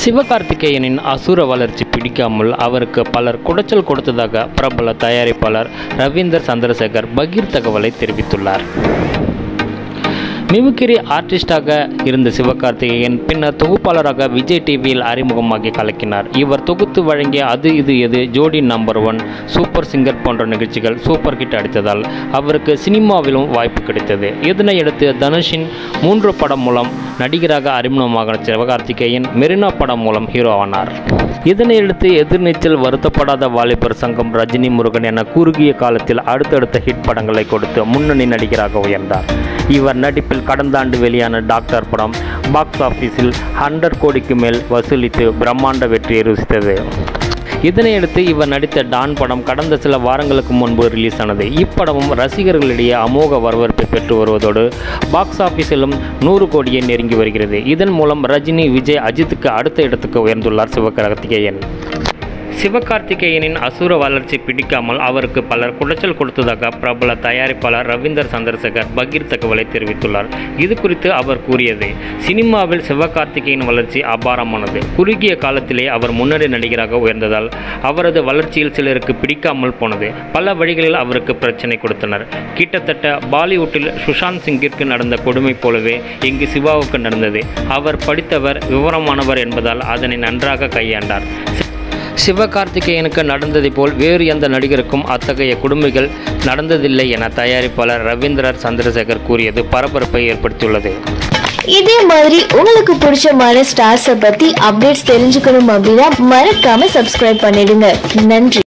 சிவகார்த்திகேயனின் அசுர வளர்ச்சி பிடிக்காமல் அவருக்கு பலர் குடைச்சல் கொடுத்ததாக பிரபல தயாரிப்பாளர் ரவீந்தர் சந்திரசேகர் பகீர் தகவலை தெரிவித்துள்ளார் மிமிக்ரி ஆர்டிஸ்டாக இருந்த சிவகார்த்திகேயன் பின்னர் தொகுப்பாளராக விஜய் டிவியில் அறிமுகமாகி கலக்கினார் இவர் தொகுத்து வழங்கிய அது இது எது ஜோடி நம்பர் ஒன் சூப்பர் சிங்கர் போன்ற நிகழ்ச்சிகள் சூப்பர் ஹிட் அடித்ததால் அவருக்கு சினிமாவிலும் வாய்ப்பு கிடைத்தது இதனையடுத்து தனுஷின் மூன்று படம் மூலம் நடிகராக அறிமுகமாக சிவகார்த்திகேயன் மெரினா படம் மூலம் ஹீரோ ஆனார் இதனையடுத்து எதிர்நீச்சல் வருத்தப்படாத வாலிபர் சங்கம் ரஜினி முருகன் என குறுகிய காலத்தில் அடுத்தடுத்த ஹிட் படங்களை கொடுத்து முன்னணி நடிகராக உயர்ந்தார் இவர் நடிப்பில் கடந்த ஆண்டு வெளியான டாக்டர் படம் பாக்ஸ் ஆஃபீஸில் ஹண்ட்ரட் கோடிக்கு மேல் வசூலித்து பிரம்மாண்ட வெற்றியை ருசித்தது இதனையடுத்து இவர் நடித்த டான் படம் கடந்த சில வாரங்களுக்கு முன்பு ரிலீஸ் ஆனது இப்படமும் ரசிகர்களிடையே அமோக வரவேற்பை பெற்று வருவதோடு பாக்ஸ் ஆஃபீஸிலும் நூறு கோடியை நெருங்கி வருகிறது இதன் மூலம் ரஜினி விஜய் அஜித்துக்கு அடுத்த இடத்துக்கு உயர்ந்துள்ளார் சிவகார்த்திகேயன் சிவகார்த்திகேயனின் அசுர வளர்ச்சி பிடிக்காமல் அவருக்கு பலர் குடைச்சல் கொடுத்ததாக பிரபல தயாரிப்பாளர் ரவீந்தர் சந்திரசேகர் பகீர் தகவலை தெரிவித்துள்ளார் இது குறித்து அவர் கூறியது சினிமாவில் சிவகார்த்திகேயன் வளர்ச்சி அபாரமானது குறுகிய காலத்திலே அவர் முன்னணி நடிகராக உயர்ந்ததால் அவரது வளர்ச்சியில் சிலருக்கு பிடிக்காமல் போனது பல வழிகளில் அவருக்கு பிரச்சனை கொடுத்தனர் கிட்டத்தட்ட பாலிவுட்டில் சுஷாந்த் சிங்கிற்கு நடந்த கொடுமை போலவே இங்கு சிவாவுக்கு நடந்தது அவர் படித்தவர் விவரமானவர் என்பதால் அதனை நன்றாக கையாண்டார் சிவகார்த்திகேயனுக்கு நடந்ததை போல் வேறு எந்த நடிகருக்கும் அத்தகைய கொடுமைகள் நடந்ததில்லை என தயாரிப்பாளர் ரவீந்திரர் சந்திரசேகர் கூறியது பரபரப்பை ஏற்படுத்தியுள்ளது இதே மாதிரி உங்களுக்கு பிடிச்சமான ஸ்டார்ஸை பத்தி அப்டேட்ஸ் தெரிஞ்சுக்கணும் அப்படின்னா மறக்காம சப்ஸ்கிரைப் பண்ணிடுங்க நன்றி